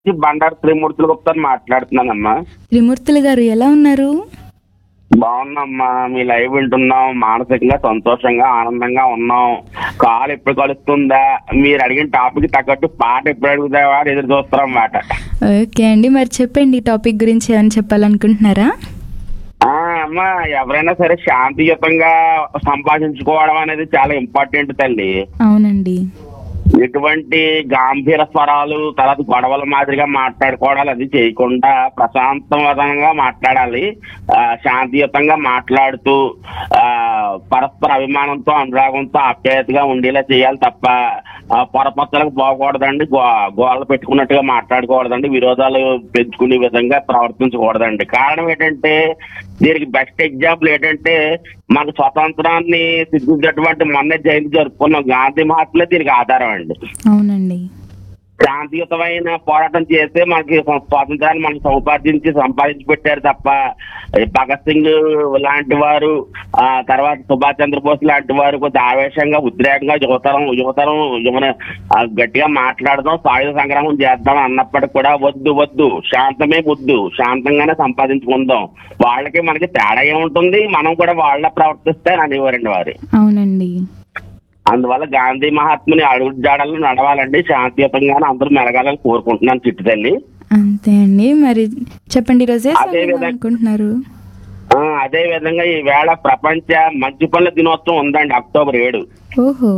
బండారు త్రిమూర్తులు గుప్తా మాట్లాడుతున్నానమ్మా త్రిమూర్తులు గారు ఎలా ఉన్నారు బాగున్నామ్మా మీ లైవ్ వింటున్నాం మానసికంగా సంతోషంగా ఆనందంగా ఉన్నాం కాల్ ఎప్పుడు కలుస్తుందా మీరు అడిగిన టాపిక్ తగ్గట్టు పాట ఎప్పుడు అడుగుతావా అని ఎదురు చూస్తున్నాం అన్నమాట ఓకే అండి మరి చెప్పండి ఈ టాపిక్ గురించి ఏమైనా చెప్పాలనుకుంటున్నారా ఆ, అమ్మా ఎవరైనా సరే శాంతియుతంగా సంపాదించుకోవడం అనేది చాలా ఇంపార్టెంట్ తల్లి అవునండి ఎటువంటి గాంభీర స్వరాలు తర్వాత గొడవల మాదిరిగా మాట్లాడుకోవడాలు అది చేయకుండా ప్రశాంతవంతంగా మాట్లాడాలి ఆ, శాంతియుతంగా మాట్లాడుతూ ఆ, పరస్పర అభిమానంతో అనురాగంతో ఆప్యాయతగా ఉండేలా చేయాలి తప్ప ఆ, పొరపచ్చలకు పోకూడదండి గో గోడలు పెట్టుకున్నట్టుగా మాట్లాడకూడదండి విరోధాలు పెంచుకునే విధంగా ప్రవర్తించకూడదండి కారణం ఏంటంటే దీనికి బెస్ట్ ఎగ్జాంపుల్ ఏంటంటే మన స్వతంత్రాన్ని సిద్ధించినటువంటి మొన్న జయంతి జరుపుకున్న గాంధీ మహాత్ములే దీనికి ఆధారం అండి అవునండి శాంతియుతమైన పోరాటం చేస్తే మనకి స్వాతంత్రాన్ని మనకి సముపార్జించి సంపాదించి పెట్టారు తప్ప ఈ భగత్ సింగ్ లాంటి వారు ఆ తర్వాత సుభాష్ చంద్రబోస్ లాంటి వారు కొంచెం ఆవేశంగా ఉద్రేకంగా యువతరం యువతరం యువన ఆ, గట్టిగా మాట్లాడదాం సాయుధ సంగ్రామం చేద్దాం అన్నప్పటికీ కూడా వద్దు వద్దు శాంతమే వద్దు శాంతంగానే సంపాదించుకుందాం వాళ్ళకి మనకి తేడా ఏముంటుంది మనం కూడా వాళ్ళ ప్రవర్తిస్తే అనేవారండి వారు అవునండి అందువల్ల గాంధీ మహాత్ముని అడుగు జాడల్లో నడవాలండి శాంతియుతంగానే అందరూ మెలగాలని కోరుకుంటున్నాను చిట్టు తల్లి అంతే అండి మరి చెప్పండి ఈరోజు ఏ అదే song విధంగా- అనుకుంటున్నారు ఆ, అదే విధంగా ఈ వేళ ప్రపంచ మంచి పనుల దినోత్సవం ఉందండి అక్టోబర్ ఏడు ఓహో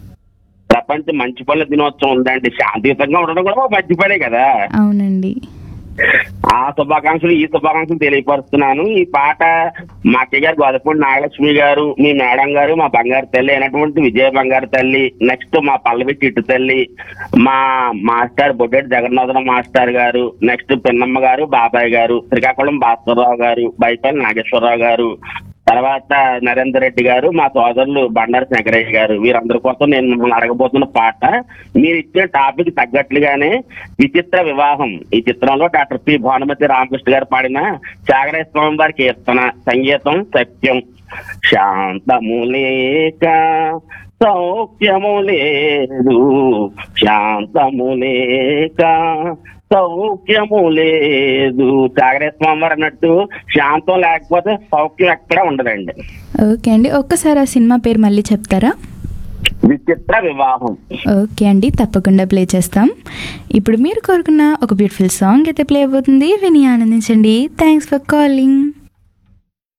ప్రపంచ మంచి పనుల దినోత్సవం ఉందండి శాంతియుతంగా ఉండడం కూడా ఒక మంచి పనే కదా అవునండి ఆ శుభాకాంక్షలు ఈ శుభాకాంక్షలు తెలియపరుస్తున్నాను ఈ పాట మా అక్కయ్య గారు గోదపూడి నాగలక్ష్మి గారు మీ మేడం గారు మా బంగారు తల్లి అయినటువంటి విజయ బంగారు తల్లి నెక్స్ట్ మా పల్లవి చిట్టు తల్లి మా మాస్టర్ బొడ్డెడి జగన్నాథం మాస్టర్ గారు నెక్స్ట్ పిన్నమ్మ గారు బాబాయ్ గారు శ్రీకాకుళం భాస్కర్రావు గారు బైపల్లి నాగేశ్వరరావు గారు తర్వాత నరేందర్ రెడ్డి గారు మా సోదరులు బండారు శంకరయ్య గారు వీరందరి కోసం నేను మిమ్మల్ని అడగబోతున్న పాట మీరు ఇచ్చే టాపిక్ తగ్గట్లుగానే విచిత్ర వివాహం ఈ చిత్రంలో డాక్టర్ పి భానుమతి రామకృష్ణ గారు పాడిన చాగరే స్వామి వారి కీర్తన సంగీతం సత్యం శాంతము లేక సౌఖ్యము లేదు శాంతము లేక సౌఖ్యము లేదు చాగరే స్వామి వారు అన్నట్టు శాంతం లేకపోతే సౌఖ్యం ఎక్కడ ఉండదండి ఓకే అండి ఒక్కసారి ఆ సినిమా పేరు మళ్ళీ చెప్తారా విచిత్ర వివాహం ఓకే అండి తప్పకుండా ప్లే చేస్తాం ఇప్పుడు మీరు కోరుకున్న ఒక బ్యూటిఫుల్ సాంగ్ అయితే ప్లే అయిపోతుంది విని ఆనందించండి థ్యాంక్స్ ఫర్ కాలింగ్